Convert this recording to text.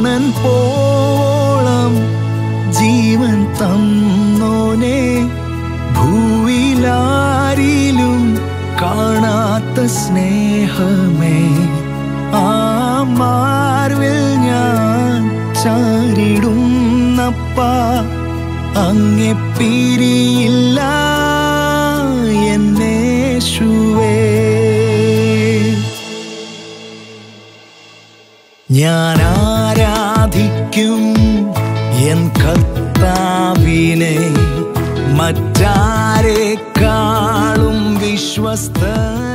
പ്രാണൻ പോളം ജീവൻ തന്നോനെ ഭൂവിലാരിലും കാണാത്ത സ്നേഹമേ ആ മാർവിൽ ഞാൻ ചാരിടുന്നപ്പ അങ്ങെ പിരിയില്ല എന്നേശുവേ ഞാൻ ആരാധിക്കും എൻ കർത്താവിനെ മറ്റാരെക്കാളും വിശ്വസ്ത